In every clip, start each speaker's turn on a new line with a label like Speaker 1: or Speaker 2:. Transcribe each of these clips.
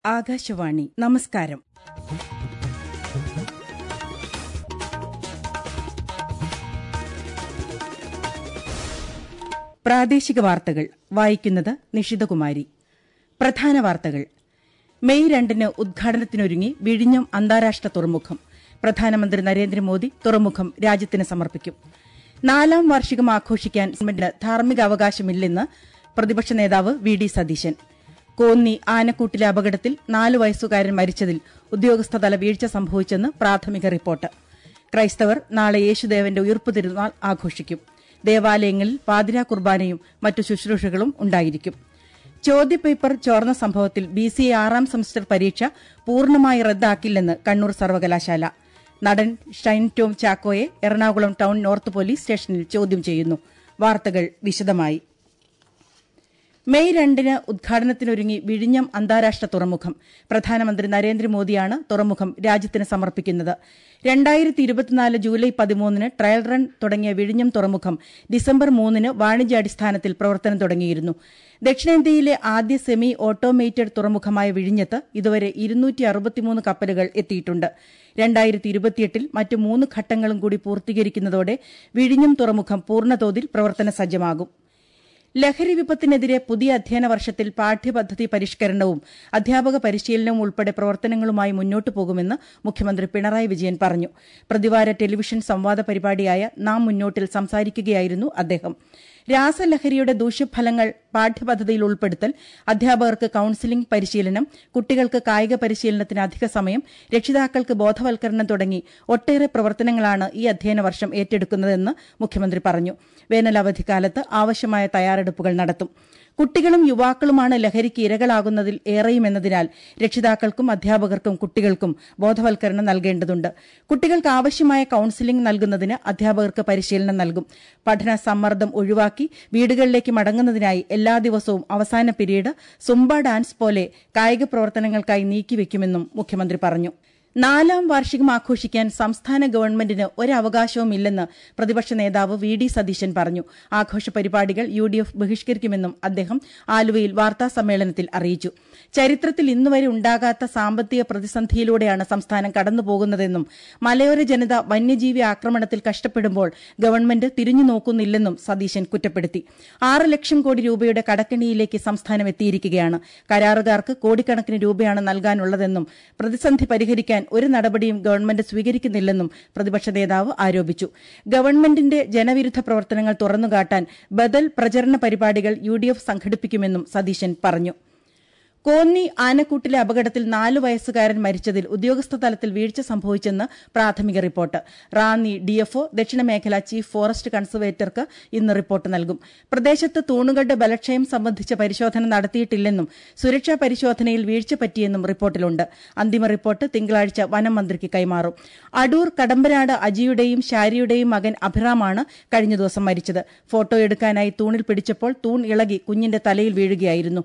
Speaker 1: ആകാശവാണി നമസ്കാരം പ്രാദേശിക വാർത്തകൾ വായിക്കുന്നത് നിഷിതകുമാരി പ്രധാന വാർത്തകൾ മെയ് രണ്ടിന് ഉദ്ഘാടനത്തിനൊരുങ്ങി വിഴിഞ്ഞം അന്താരാഷ്ട്ര തുറമുഖം പ്രധാനമന്ത്രി നരേന്ദ്രമോദി തുറമുഖം രാജ്യത്തിന് സമർപ്പിക്കും നാലാം വാർഷികം ആഘോഷിക്കാൻ ഗവൺമെന്റിന് ധാർമ്മിക അവകാശമില്ലെന്ന് പ്രതിപക്ഷ നേതാവ് വി ഡി സതീശൻ കോന്നി ആനക്കൂട്ടിലെ അപകടത്തിൽ നാലു വയസ്സുകാരൻ മരിച്ചതിൽ ഉദ്യോഗസ്ഥതല വീഴ്ച സംഭവിച്ചെന്ന് പ്രാഥമിക റിപ്പോർട്ട് ക്രൈസ്തവർ നാളെ യേശുദേവന്റെ ഉയർപ്പ് തിരുനാൾ ആഘോഷിക്കും ദേവാലയങ്ങളിൽ പാതിരാ കുർബാനയും മറ്റു ശുശ്രൂഷകളും ഉണ്ടായിരിക്കും ചോദ്യപേപ്പർ ചോർന്ന സംഭവത്തിൽ ബി സി എ ആറാം സെമസ്റ്റർ പരീക്ഷ പൂർണ്ണമായി റദ്ദാക്കില്ലെന്ന് കണ്ണൂർ സർവകലാശാല നടൻ ഷൈൻ ടോം ചാക്കോയെ എറണാകുളം ടൌൺ നോർത്ത് പോലീസ് സ്റ്റേഷനിൽ ചോദ്യം ചെയ്യുന്നു വാർത്തകൾ വിശദമായി മെയ് രണ്ടിന് ഉദ്ഘാടനത്തിനൊരുങ്ങി വിഴിഞ്ഞം അന്താരാഷ്ട്ര തുറമുഖം പ്രധാനമന്ത്രി നരേന്ദ്രമോദിയാണ് തുറമുഖം രാജ്യത്തിന് സമർപ്പിക്കുന്നത് രണ്ടായിരത്തി ഇരുപത്തിനാല് ജൂലൈ പതിമൂന്നിന് ട്രയൽ റൺ തുടങ്ങിയ വിഴിഞ്ഞം തുറമുഖം ഡിസംബർ മൂന്നിന് വാണിജ്യാടിസ്ഥാനത്തിൽ പ്രവർത്തനം തുടങ്ങിയിരുന്നു ദക്ഷിണേന്ത്യയിലെ ആദ്യ സെമി ഓട്ടോമേറ്റഡ് തുറമുഖമായ വിഴിഞ്ഞത്ത് ഇതുവരെ ഇരുന്നൂറ്റി അറുപത്തിമൂന്ന് കപ്പലുകൾ എത്തിയിട്ടുണ്ട് രണ്ടായിരത്തി ഇരുപത്തിയെട്ടിൽ മറ്റ് മൂന്ന് ഘട്ടങ്ങളും കൂടി പൂർത്തീകരിക്കുന്നതോടെ വിഴിഞ്ഞം തുറമുഖം പൂർണ്ണതോതിൽ പ്രവർത്തന സജ്ജമാകും ലഹരി വിപത്തിനെതിരെ പുതിയ അധ്യയന വർഷത്തിൽ പാഠ്യപദ്ധതി പരിഷ്കരണവും അധ്യാപക പരിശീലനവും ഉൾപ്പെടെ പ്രവർത്തനങ്ങളുമായി മുന്നോട്ടു പോകുമെന്ന് മുഖ്യമന്ത്രി പിണറായി വിജയൻ പറഞ്ഞു പ്രതിവാര ടെലിവിഷൻ സംവാദ പരിപാടിയായ നാം മുന്നോട്ടിൽ സംസാരിക്കുകയായിരുന്നു അദ്ദേഹം രാസലഹരിയുടെ ദൂഷ്യഫലങ്ങൾ പാഠ്യപദ്ധതിയിൽ ഉൾപ്പെടുത്തൽ അധ്യാപകർക്ക് കൌൺസിലിംഗ് പരിശീലനം കുട്ടികൾക്ക് കായിക പരിശീലനത്തിന് അധിക സമയം രക്ഷിതാക്കൾക്ക് ബോധവൽക്കരണം തുടങ്ങി ഒട്ടേറെ പ്രവർത്തനങ്ങളാണ് ഈ അധ്യയന വർഷം ഏറ്റെടുക്കുന്നതെന്ന് മുഖ്യമന്ത്രി പറഞ്ഞു വേനലവധിക്കാലത്ത് ആവശ്യമായ തയ്യാറെടുപ്പുകൾ നടത്തും കുട്ടികളും യുവാക്കളുമാണ് ലഹരിക്ക് ഇരകളാകുന്നതിൽ ഏറെയുമെന്നതിനാൽ രക്ഷിതാക്കൾക്കും അധ്യാപകർക്കും കുട്ടികൾക്കും ബോധവൽക്കരണം നൽകേണ്ടതുണ്ട് കുട്ടികൾക്ക് ആവശ്യമായ കൌൺസിലിംഗ് നൽകുന്നതിന് അധ്യാപകർക്ക് പരിശീലനം നൽകും പഠന സമ്മർദ്ദം ഒഴിവാക്കി വീടുകളിലേക്ക് മടങ്ങുന്നതിനായി എല്ലാ ദിവസവും അവസാന പിരീഡ് സുംബ ഡാൻസ് പോലെ കായിക പ്രവർത്തനങ്ങൾക്കായി നീക്കിവെക്കുമെന്നും മുഖ്യമന്ത്രി പറഞ്ഞു നാലാം വാർഷികം ആഘോഷിക്കാൻ സംസ്ഥാന ഗവൺമെന്റിന് ഒരവകാശവുമില്ലെന്ന് പ്രതിപക്ഷ നേതാവ് വി ഡി സതീശൻ പറഞ്ഞു ആഘോഷ പരിപാടികൾ യു ഡി എഫ് ബഹിഷ്കരിക്കുമെന്നും അദ്ദേഹം ആലുവയിൽ വാർത്താ സമ്മേളനത്തിൽ അറിയിച്ചു ചരിത്രത്തിൽ ഇന്നുവരെ ഉണ്ടാകാത്ത സാമ്പത്തിക പ്രതിസന്ധിയിലൂടെയാണ് സംസ്ഥാനം കടന്നുപോകുന്നതെന്നും മലയോര ജനത വന്യജീവി ആക്രമണത്തിൽ കഷ്ടപ്പെടുമ്പോൾ ഗവൺമെന്റ് തിരിഞ്ഞു നോക്കുന്നില്ലെന്നും സതീശൻ കുറ്റപ്പെടുത്തി ആറ് ലക്ഷം കോടി രൂപയുടെ കടക്കെണിയിലേക്ക് സംസ്ഥാനം എത്തിയിരിക്കുകയാണ് കരാറുകാർക്ക് കോടിക്കണക്കിന് രൂപയാണ് നൽകാനുള്ളതെന്നും പ്രതിസന്ധി പരിഹരിക്കാൻ ഒരു നടപടിയും ഗവൺമെന്റ് സ്വീകരിക്കുന്നില്ലെന്നും പ്രതിപക്ഷ നേതാവ് ആരോപിച്ചു ഗവൺമെന്റിന്റെ ജനവിരുദ്ധ പ്രവർത്തനങ്ങൾ തുറന്നുകാട്ടാൻ ബദൽ പ്രചരണ പരിപാടികൾ യു സംഘടിപ്പിക്കുമെന്നും സതീശൻ പറഞ്ഞു കോന്നി ആനക്കൂട്ടിലെ അപകടത്തിൽ നാലു വയസ്സുകാരൻ മരിച്ചതിൽ ഉദ്യോഗസ്ഥ തലത്തിൽ വീഴ്ച സംഭവിച്ചെന്ന് പ്രാഥമിക റിപ്പോർട്ട് റാന്നി ഡിഎഫ്ഒ ദക്ഷിണമേഖല ചീഫ് ഫോറസ്റ്റ് കൺസർവേറ്റർക്ക് ഇന്ന് റിപ്പോർട്ട് നൽകും പ്രദേശത്ത് തൂണുകളുടെ ബലക്ഷയം സംബന്ധിച്ച പരിശോധന നടത്തിയിട്ടില്ലെന്നും സുരക്ഷാ പരിശോധനയിൽ വീഴ്ച പറ്റിയെന്നും റിപ്പോർട്ടിലുണ്ട് അന്തിമ റിപ്പോർട്ട് തിങ്കളാഴ്ച വനം മന്ത്രിക്ക് കൈമാറും അടൂർ കടമ്പനാട് അജിയുടെയും ഷാരിയുടെയും മകൻ അഭിറാമാണ് കഴിഞ്ഞ ദിവസം മരിച്ചത് ഫോട്ടോ എടുക്കാനായി തൂണിൽ പിടിച്ചപ്പോൾ തൂൺ ഇളകി കുഞ്ഞിന്റെ തലയിൽ വീഴുകയായിരുന്നു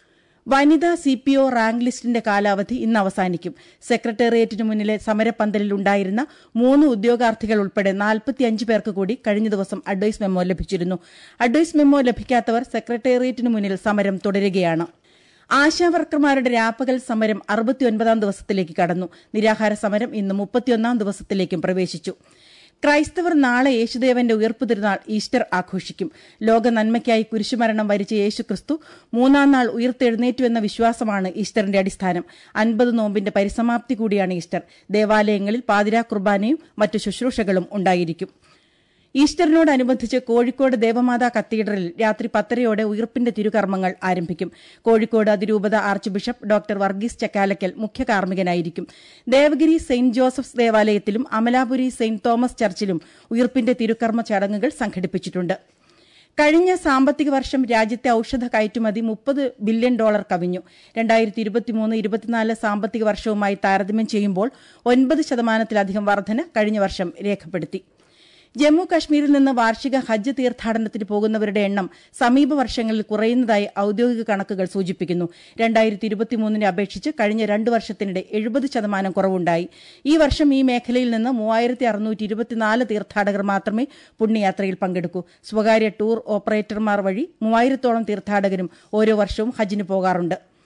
Speaker 1: വനിതാ സി പി ഒ റാങ്ക് ലിസ്റ്റിന്റെ കാലാവധി ഇന്ന് അവസാനിക്കും സെക്രട്ടേറിയറ്റിനു മുന്നിലെ സമരപ്പന്തലിൽ ഉണ്ടായിരുന്ന മൂന്ന് ഉദ്യോഗാർത്ഥികൾ ഉൾപ്പെടെ നാൽപ്പത്തിയഞ്ച് പേർക്ക് കൂടി കഴിഞ്ഞ ദിവസം അഡ്വൈസ് മെമ്മോ ലഭിച്ചിരുന്നു അഡ്വൈസ് മെമ്മോ ലഭിക്കാത്തവർ സെക്രട്ടേറിയറ്റിനു മുന്നിൽ സമരം തുടരുകയാണ് ആശാവർക്കർമാരുടെ രാപ്പകൽ സമരം അറുപത്തിയൊൻപതാം ദിവസത്തിലേക്ക് കടന്നു നിരാഹാര സമരം ഇന്ന് മുപ്പത്തിയൊന്നാം ദിവസത്തിലേക്കും പ്രവേശിച്ചു ക്രൈസ്തവർ നാളെ യേശുദേവന്റെ ഉയർപ്പ് തിരുനാൾ ഈസ്റ്റർ ആഘോഷിക്കും ലോക നന്മയ്ക്കായി കുരിശുമരണം വരിച്ച യേശുക്രിസ്തു മൂന്നാം നാൾ ഉയർത്തെഴുന്നേറ്റുവെന്ന വിശ്വാസമാണ് ഈസ്റ്ററിന്റെ അടിസ്ഥാനം അൻപത് നോമ്പിന്റെ പരിസമാപ്തി കൂടിയാണ് ഈസ്റ്റർ ദേവാലയങ്ങളിൽ പാതിരാ കുർബാനയും മറ്റു ശുശ്രൂഷകളും ഉണ്ടായിരിക്കും ഈസ്റ്ററിനോടനുബന്ധിച്ച് കോഴിക്കോട് ദേവമാതാ കത്തീഡ്രലിൽ രാത്രി പത്തരയോടെ ഉയർപ്പിന്റെ തിരുകർമ്മങ്ങൾ ആരംഭിക്കും കോഴിക്കോട് അതിരൂപത archbishop doctor Varghese Chakkalakkal മുഖ്യ കാർമ്മികനായിരിക്കും ദേവഗിരി സെയിന്റ് ജോസഫ്സ് ദേവാലയത്തിലും അമലാപുരി സെയിന്റ് തോമസ് ചർച്ചിലും ഉയർപ്പിന്റെ തിരുകർമ്മ ചടങ്ങുകൾ സംഘടിപ്പിച്ചിട്ടുണ്ട് കഴിഞ്ഞ സാമ്പത്തിക വർഷം രാജ്യത്തെ ഔഷധ കയറ്റുമതി മുപ്പത് ബില്യൺ ഡോളർ കവിഞ്ഞു രണ്ടായിരത്തി ഇരുപത്തിമൂന്ന് ഇരുപത്തിനാല് സാമ്പത്തിക വർഷവുമായി താരതമ്യം ചെയ്യുമ്പോൾ ഒൻപത് ശതമാനത്തിലധികം വർധന കഴിഞ്ഞ വർഷം രേഖപ്പെടുത്തി ജമ്മു കശ്മീരിൽ നിന്ന് വാർഷിക ഹജ്ജ് തീർത്ഥാടനത്തിന് പോകുന്നവരുടെ എണ്ണം സമീപ വർഷങ്ങളിൽ കുറയുന്നതായി ഔദ്യോഗിക കണക്കുകൾ സൂചിപ്പിക്കുന്നു രണ്ടായിരത്തി ഇരുപത്തിമൂന്നിനെ അപേക്ഷിച്ച് കഴിഞ്ഞ രണ്ട് വർഷത്തിനിടെ എഴുപത് ശതമാനം കുറവുണ്ടായി ഈ വർഷം ഈ മേഖലയിൽ നിന്ന് മൂവായിരത്തി അറുന്നൂറ്റി ഇരുപത്തിനാല് തീർത്ഥാടകർ മാത്രമേ പുണ്യയാത്രയിൽ പങ്കെടുക്കൂ സ്വകാര്യ ടൂർ ഓപ്പറേറ്റർമാർ വഴി മൂവായിരത്തോളം തീർത്ഥാടകരും ഓരോ വർഷവും ഹജ്ജിന് പോകാറുണ്ട്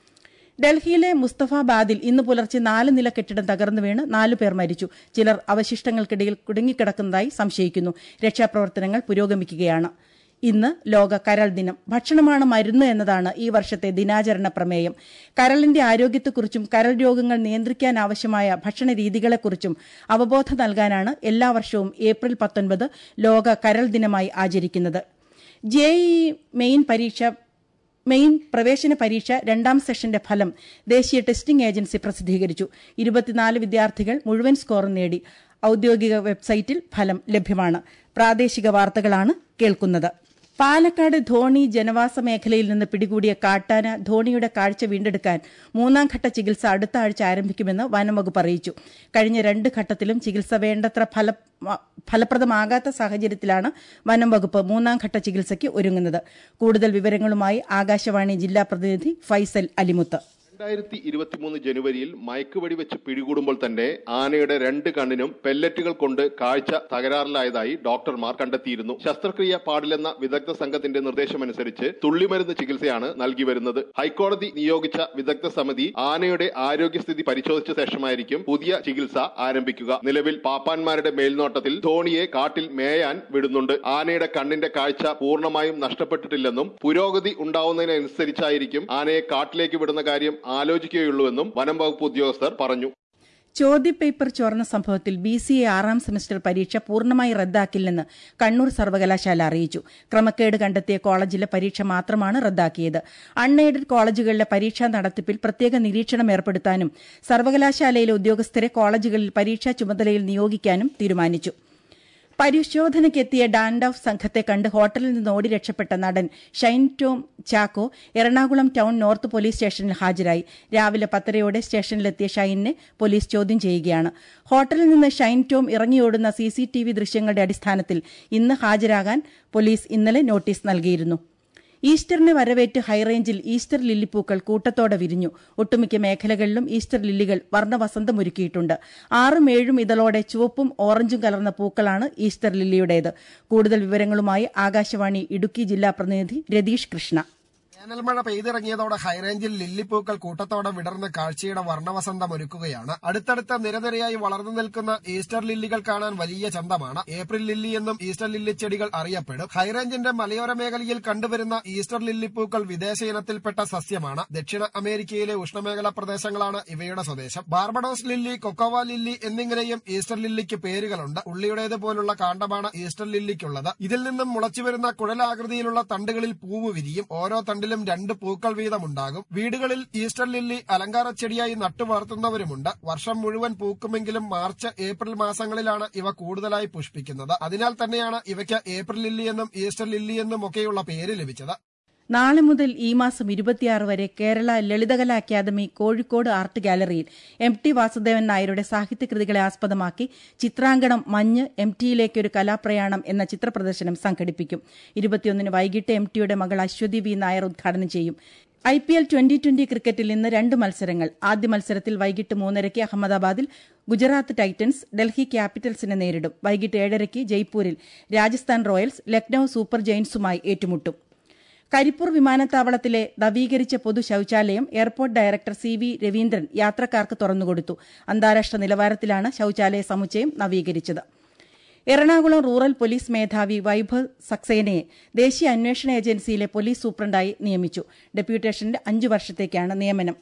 Speaker 1: ഡൽഹിയിലെ മുസ്തഫാബാദിൽ ഇന്ന് പുലർച്ചെ നാല് നില കെട്ടിടം തകർന്നു വീണ് നാലു പേർ മരിച്ചു ചിലർ അവശിഷ്ടങ്ങൾക്കിടയിൽ കുടുങ്ങിക്കിടക്കുന്നതായി സംശയിക്കുന്നു രക്ഷാപ്രവർത്തനങ്ങൾ പുരോഗമിക്കുകയാണ് ഇന്ന് ലോക കരൾ ദിനം ഭക്ഷണമാണ് മരുന്ന് എന്നതാണ് ഈ വർഷത്തെ ദിനാചരണ പ്രമേയം കരളിന്റെ ആരോഗ്യത്തെക്കുറിച്ചും കരൾ രോഗങ്ങൾ നിയന്ത്രിക്കാൻ ആവശ്യമായ ഭക്ഷണ രീതികളെക്കുറിച്ചും അവബോധം നൽകാനാണ് എല്ലാ വർഷവും ഏപ്രിൽ പത്തൊൻപത് ലോക കരൾ ദിനമായി ആചരിക്കുന്നത് ജെഇഇ മെയിൻ പരീക്ഷ മെയിൻ പ്രവേശന പരീക്ഷ രണ്ടാം സെഷന്റെ ഫലം ദേശീയ ടെസ്റ്റിംഗ് ഏജൻസി പ്രസിദ്ധീകരിച്ചു ഇരുപത്തിനാല് വിദ്യാർത്ഥികൾ മുഴുവൻ സ്കോറും നേടി ഔദ്യോഗിക വെബ്സൈറ്റിൽ ഫലം ലഭ്യമാണ് പ്രാദേശിക വാർത്തകളാണ് കേൾക്കുന്നത് പാലക്കാട് ധോണി ജനവാസ മേഖലയിൽ നിന്ന് പിടികൂടിയ കാട്ടാന ധോണിയുടെ കാഴ്ച വീണ്ടെടുക്കാൻ മൂന്നാം ഘട്ട ചികിത്സ അടുത്ത ആഴ്ച ആരംഭിക്കുമെന്ന് വനംവകുപ്പ് അറിയിച്ചു കഴിഞ്ഞ രണ്ട് ഘട്ടത്തിലും ചികിത്സ വേണ്ടത്ര ഫല ഫലപ്രദമാകാത്ത സാഹചര്യത്തിലാണ് വനം വകുപ്പ് മൂന്നാം ഘട്ട ചികിത്സയ്ക്ക് ഒരുങ്ങുന്നത് കൂടുതൽ വിവരങ്ങളുമായി ആകാശവാണി ജില്ലാ പ്രതിനിധി ഫൈസൽ അലിമുത്ത്
Speaker 2: രണ്ടായിരത്തി ഇരുപത്തിമൂന്ന് ജനുവരിയിൽ മയക്കുവെടി വെച്ച് പിടികൂടുമ്പോൾ തന്നെ ആനയുടെ രണ്ട് കണ്ണിനും പെല്ലറ്റുകൾ കൊണ്ട് കാഴ്ച തകരാറിലായതായി ഡോക്ടർമാർ കണ്ടെത്തിയിരുന്നു ശസ്ത്രക്രിയ പാടില്ലെന്ന വിദഗ്ധ സംഘത്തിന്റെ നിർദ്ദേശമനുസരിച്ച് തുള്ളിമരുന്ന് ചികിത്സയാണ് നൽകി വരുന്നത് ഹൈക്കോടതി നിയോഗിച്ച വിദഗ്ധ സമിതി ആനയുടെ ആരോഗ്യസ്ഥിതി പരിശോധിച്ച ശേഷമായിരിക്കും പുതിയ ചികിത്സ ആരംഭിക്കുക നിലവിൽ പാപ്പാന്മാരുടെ മേൽനോട്ടത്തിൽ ധോണിയെ കാട്ടിൽ മേയാൻ വിടുന്നുണ്ട് ആനയുടെ കണ്ണിന്റെ കാഴ്ച പൂർണ്ണമായും നഷ്ടപ്പെട്ടിട്ടില്ലെന്നും പുരോഗതി ഉണ്ടാവുന്നതിനനുസരിച്ചായിരിക്കും ആനയെ കാട്ടിലേക്ക് വിടുന്ന കാര്യം ആലോചിക്കുകയുള്ളൂവെന്നും വനം വകുപ്പ് ഉദ്യോഗസ്ഥർ പറഞ്ഞു
Speaker 1: ചോദ്യപേപ്പർ ചോർന്ന സംഭവത്തിൽ ബി സി എ ആറാം സെമസ്റ്റർ പരീക്ഷ പൂർണ്ണമായി റദ്ദാക്കില്ലെന്ന് കണ്ണൂർ സർവകലാശാല അറിയിച്ചു ക്രമക്കേട് കണ്ടെത്തിയ കോളേജിലെ പരീക്ഷ മാത്രമാണ് റദ്ദാക്കിയത് അൺഎയ്ഡഡ് കോളേജുകളിലെ പരീക്ഷാ നടത്തിപ്പിൽ പ്രത്യേക നിരീക്ഷണം ഏർപ്പെടുത്താനും സർവകലാശാലയിലെ ഉദ്യോഗസ്ഥരെ കോളേജുകളിൽ പരീക്ഷാ ചുമതലയിൽ നിയോഗിക്കാനും തീരുമാനിച്ചു പരിശോധനയ്ക്കെത്തിയ ഡാൻഡോഫ് സംഘത്തെ കണ്ട് ഹോട്ടലിൽ നിന്ന് ഓടി രക്ഷപ്പെട്ട നടൻ Shine Tom Chacko Ernakulam town north police സ്റ്റേഷനിൽ ഹാജരായി രാവിലെ പത്തരയോടെ സ്റ്റേഷനിലെത്തിയ ഷൈനിനെ പോലീസ് ചോദ്യം ചെയ്യുകയാണ് ഹോട്ടലിൽ നിന്ന് ഷൈൻ ടോം ഇറങ്ങിയോടുന്ന സിസിടിവി ദൃശ്യങ്ങളുടെ അടിസ്ഥാനത്തിൽ ഇന്ന് ഹാജരാകാൻ പോലീസ് ഇന്നലെ നോട്ടീസ് നൽകിയിരുന്നു ഈസ്റ്ററിനെ വരവേറ്റ് ഹൈറേഞ്ചിൽ ഈസ്റ്റർ ലില്ലിപ്പൂക്കൾ കൂട്ടത്തോടെ വിരിഞ്ഞു ഒട്ടുമിക്ക മേഖലകളിലും ഈസ്റ്റർ ലില്ലികൾ വർണ്ണവസന്തമൊരുക്കിയിട്ടുണ്ട് ആറും ഏഴും ഇതളോടെ ചുവപ്പും ഓറഞ്ചും കലർന്ന പൂക്കളാണ് ഈസ്റ്റർ ലില്ലിയുടേത് കൂടുതൽ വിവരങ്ങളുമായി ആകാശവാണി ഇടുക്കി ജില്ലാ പ്രതിനിധി രതീഷ് കൃഷ്ണ
Speaker 3: വേനൽമഴ പെയ്തിറങ്ങിയതോടെ ഹൈറേഞ്ചിൽ ലില്ലിപ്പൂക്കൾ കൂട്ടത്തോടെ വിടർന്ന് കാഴ്ചയുടെ വർണ്ണവസന്തം ഒരുക്കുകയാണ് അടുത്തടുത്ത നിരനിരയായി വളർന്നു നിൽക്കുന്ന ഈസ്റ്റർ ലില്ലികൾ കാണാൻ വലിയ ചന്തമാണ് ഏപ്രിൽ ലില്ലി എന്നും ഈസ്റ്റർ ലില്ലി ചെടികൾ അറിയപ്പെടും ഹൈറേഞ്ചിന്റെ മലയോര മേഖലയിൽ കണ്ടുവരുന്ന ഈസ്റ്റർ ലില്ലിപ്പൂക്കൾ വിദേശ ഇനത്തിൽപ്പെട്ട സസ്യമാണ് ദക്ഷിണ അമേരിക്കയിലെ ഉഷ്ണമേഖലാ പ്രദേശങ്ങളാണ് ഇവയുടെ സ്വദേശം ബാർബഡോസ് ലില്ലി കൊക്കോവ ലില്ലി എന്നിങ്ങനെയും ഈസ്റ്റർ ലില്ലിക്ക് പേരുകളുണ്ട് ഉള്ളിയുടേത് പോലുള്ള കാണ്ഡമാണ് ഈസ്റ്റർ ലില്ലിക്കുള്ളത് ഇതിൽ നിന്നും മുളച്ചുവരുന്ന കുഴലാകൃതിയിലുള്ള തണ്ടുകളിൽ പൂവ് വിരിയും ഓരോ തണ്ടിലും രണ്ട് പൂക്കൾ വീതമുണ്ടാകും വീടുകളിൽ ഈസ്റ്റർ ലില്ലി അലങ്കാര ചെടിയായി നട്ടു വളർത്തുന്നവരുമുണ്ട് വർഷം മുഴുവൻ പൂക്കുമെങ്കിലും മാർച്ച് ഏപ്രിൽ മാസങ്ങളിലാണ് ഇവ കൂടുതലായി പുഷ്പിക്കുന്നത് അതിനാൽ തന്നെയാണ് ഇവയ്ക്ക് ഏപ്രിൽ ലില്ലി എന്നും ഈസ്റ്റർ ലില്ലി എന്നും ഒക്കെയുള്ള പേര് ലഭിച്ചത്
Speaker 1: നാളെ മുതൽ ഈ മാസം ഇരുപത്തിയാറ് വരെ കേരള ലളിതകലാ അക്കാദമി കോഴിക്കോട് ആർട്ട് ഗാലറിയിൽ എം ടി വാസുദേവൻ നായരുടെ സാഹിത്യകൃതികളെ ആസ്പദമാക്കി ചിത്രാങ്കണം മഞ്ഞ് എം ടിയിലേക്ക് ഒരു കലാപ്രയാണം എന്ന ചിത്രപ്രദർശനം സംഘടിപ്പിക്കും ഇരുപത്തിയൊന്നിന് വൈകിട്ട് എം ടിയുടെ മകൾ അശ്വതി വി നായർ ഉദ്ഘാടനം ചെയ്യും I P L twenty twenty ക്രിക്കറ്റിൽ ഇന്ന് രണ്ട് മത്സരങ്ങൾ ആദ്യ മത്സരത്തിൽ വൈകിട്ട് മൂന്നരയ്ക്ക് അഹമ്മദാബാദിൽ ഗുജറാത്ത് ടൈറ്റൻസ് ഡൽഹി ക്യാപിറ്റൽസിനെ നേരിടും വൈകിട്ട് ഏഴരയ്ക്ക് ജയ്പൂരിൽ രാജസ്ഥാൻ റോയൽസ് ലക്നൌ സൂപ്പർ ജയൻസുമായി ഏറ്റുമുട്ടും കരിപ്പൂർ വിമാനത്താവളത്തിലെ നവീകരിച്ച പൊതു ശൌചാലയം airport director C V Raveendran യാത്രക്കാർക്ക് തുറന്നുകൊടുത്തു അന്താരാഷ്ട്ര നിലവാരത്തിലാണ് ശൌചാലയ സമുച്ചയം നവീകരിച്ചത് എറണാകുളം റൂറൽ പോലീസ് മേധാവി വൈഭവ് സക്സേനയെ ദേശീയ അന്വേഷണ ഏജൻസിയിലെ പോലീസ് സൂപ്രണ്ടായി നിയമിച്ചു ഡെപ്യൂട്ടേഷന്റെ അഞ്ചു വർഷത്തേക്കാണ് നിയമനം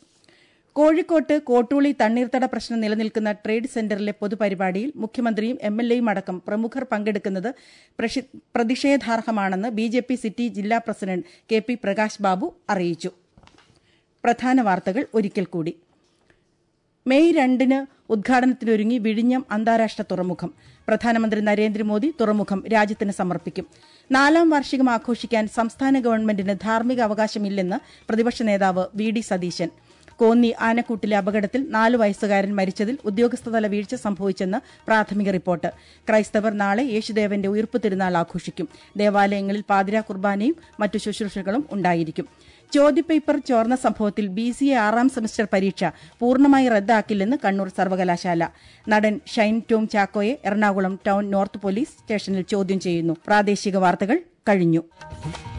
Speaker 1: കോഴിക്കോട്ട് കോട്ടൂളി തണ്ണീർത്തട പ്രശ്നം നിലനിൽക്കുന്ന ട്രേഡ് സെന്ററിലെ പൊതുപരിപാടിയിൽ മുഖ്യമന്ത്രിയും എം എൽ എയും അടക്കം പ്രമുഖർ പങ്കെടുക്കുന്നത് പ്രതിഷേധാർഹമാണെന്ന് ബി ജെ പി സിറ്റി ജില്ലാ president K P Prakash Babu അറിയിച്ചു പ്രധാന വാർത്തകൾ ഒരിക്കൽ കൂടി മെയ് രണ്ടിന് ഉദ്ഘാടനത്തിനൊരുങ്ങി വിഴിഞ്ഞം അന്താരാഷ്ട്ര തുറമുഖം പ്രധാനമന്ത്രി നരേന്ദ്രമോദി തുറമുഖം രാജ്യത്തിന് സമർപ്പിക്കും നാലാം വാർഷികം ആഘോഷിക്കാൻ സംസ്ഥാന ഗവൺമെന്റിന് ധാർമ്മിക അവകാശമില്ലെന്ന് പ്രതിപക്ഷ നേതാവ് വി ഡി സതീശൻ കോന്നി ആനക്കൂട്ടിലെ അപകടത്തിൽ നാലു വയസ്സുകാരൻ മരിച്ചതിൽ ഉദ്യോഗസ്ഥതല വീഴ്ച സംഭവിച്ചെന്ന് പ്രാഥമിക റിപ്പോർട്ട് ക്രൈസ്തവർ നാളെ യേശുദേവന്റെ ഉയർപ്പ് തിരുനാൾ ആഘോഷിക്കും ദേവാലയങ്ങളിൽ പാതിരാ കുർബാനയും മറ്റു ശുശ്രൂഷകളും ഉണ്ടായിരിക്കും ചോദ്യപേപ്പർ ചോർന്ന സംഭവത്തിൽ ബി സി എ ആറാം സെമസ്റ്റർ പരീക്ഷ പൂർണ്ണമായി റദ്ദാക്കില്ലെന്ന് കണ്ണൂർ സർവകലാശാല നടൻ ഷൈൻ ടോം ചാക്കോയെ എറണാകുളം ടൌൺ നോർത്ത് പോലീസ് സ്റ്റേഷനിൽ ചോദ്യം ചെയ്യുന്നു പ്രാദേശിക വാർത്തകൾ കഴിഞ്ഞു